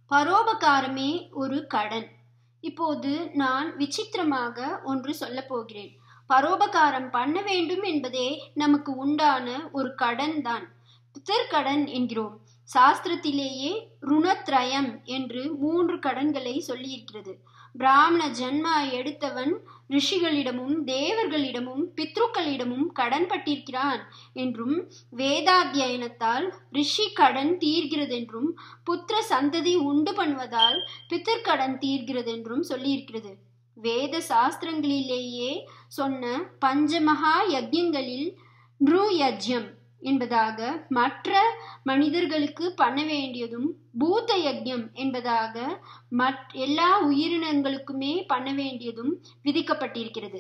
பரோபகாரமே ஒரு கடன் இப்போது நான் விசித்திரமாக ஒன்று சொல்லப் போகிறேன் பரோபகாரம் பண்ண வேண்டும் என்பதே நமக்கு உண்டான ஒரு கடன் தான் பித்தர்கடன் என்கிறோம் சாஸ்திரத்திலேயே ருணத்ரயம் என்று மூன்று கடன்களை சொல்லியிருக்கிறது பிராமண ஜன்மா எடுத்தவன் ரிஷிகளிடமும் தேவர்களிடமும் பித்ருக்களிடமும் கடன் பட்டிருக்கிறான் என்றும் வேதாத்தியனத்தால் ரிஷி கடன் தீர்கிறதென்றும் புத்திர சந்ததி உண்டு பண்ணுவதால் பித்தர்கடன் தீர்கிறதென்றும் சொல்லியிருக்கிறது வேத சாஸ்திரங்களிலேயே சொன்ன பஞ்சமகா யஜ்யங்களில் நிரு யஜ்யம் என்பதாக மற்ற மனிதர்களுக்கு பண்ண வேண்டியதும் பூத யஜ்யம் என்பதாக மற் எல்லா உயிரினங்களுக்குமே பண்ண வேண்டியதும் விதிக்கப்பட்டிருக்கிறது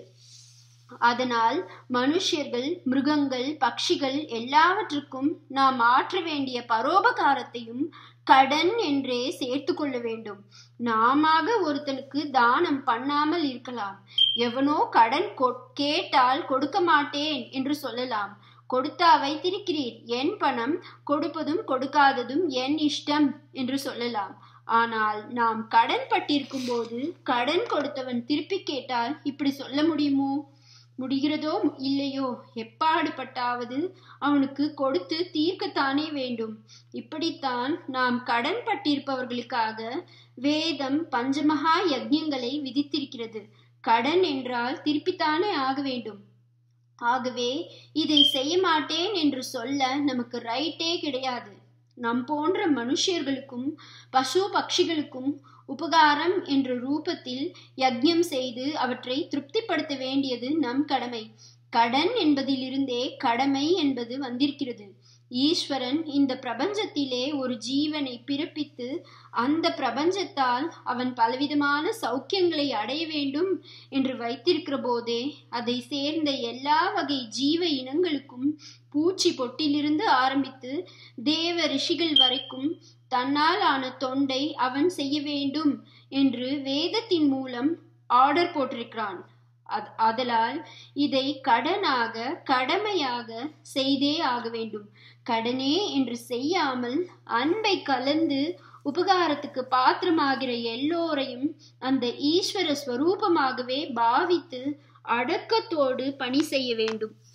அதனால் மனுஷர்கள் மிருகங்கள் பட்சிகள் எல்லாவற்றுக்கும் நாம் ஆற்ற வேண்டிய பரோபகாரத்தையும் கடன் என்றே சேர்த்து கொள்ள வேண்டும் நாம ஒருத்தனுக்கு தானம் பண்ணாமல் இருக்கலாம் எவனோ கடன் கேட்டால் கொடுக்க மாட்டேன் என்று சொல்லலாம் கொடுத்தா வைத்திருக்கிறீர் என் பணம் கொடுப்பதும் கொடுக்காததும் என் இஷ்டம் என்று சொல்லலாம் ஆனால் நாம் கடன் பட்டிருக்கும் போது கடன் கொடுத்தவன் திருப்பி கேட்டால் இப்படி சொல்ல முடியுமோ முடிகிறதோ இல்லையோ எப்பாடுபட்டாவது அவனுக்கு கொடுத்து தீர்க்கத்தானே வேண்டும் இப்படித்தான் நாம் கடன் பட்டிருப்பவர்களுக்காக வேதம் பஞ்சமகா யஜ்யங்களை விதித்திருக்கிறது கடன் என்றால் திருப்பித்தானே ஆக வேண்டும் ஆகவே இதை செய்ய மாட்டேன் என்று சொல்ல நமக்கு ரைட்டே கிடையாது நம் போன்ற மனுஷர்களுக்கும் பசு பட்சிகளுக்கும் உபகாரம் என்ற ரூபத்தில் யஜ்யம் செய்து அவற்றை திருப்திப்படுத்த வேண்டியது நம் கடமை கடன் என்பதிலிருந்தே கடமை என்பது வந்திருக்கிறது ஈஸ்வரன் இந்த பிரபஞ்சத்திலே ஒரு ஜீவனை பிறப்பித்து அந்த பிரபஞ்சத்தால் அவன் பலவிதமான சௌக்கியங்களை அடைய வேண்டும் என்று வைத்திருக்கிற போதே அதை சேர்ந்த எல்லா வகை ஜீவ இனங்களுக்கும் பூச்சி பொட்டிலிருந்து ஆரம்பித்து தேவ ரிஷிகள் வரைக்கும் தன்னால் ஆன தொண்டை அவன் செய்ய வேண்டும் என்று வேதத்தின் மூலம் ஆர்டர் போட்டிருக்கிறான் அதலால் இதை கடனாக கடமையாக செய்தே ஆக வேண்டும் கடனே என்று செய்யாமல் அன்பை கலந்து உபகாரத்துக்கு பாத்திரமாகிற எல்லோரையும் அந்த ஈஸ்வர ஸ்வரூபமாகவே பாவித்து அடக்கத்தோடு பணி செய்ய வேண்டும்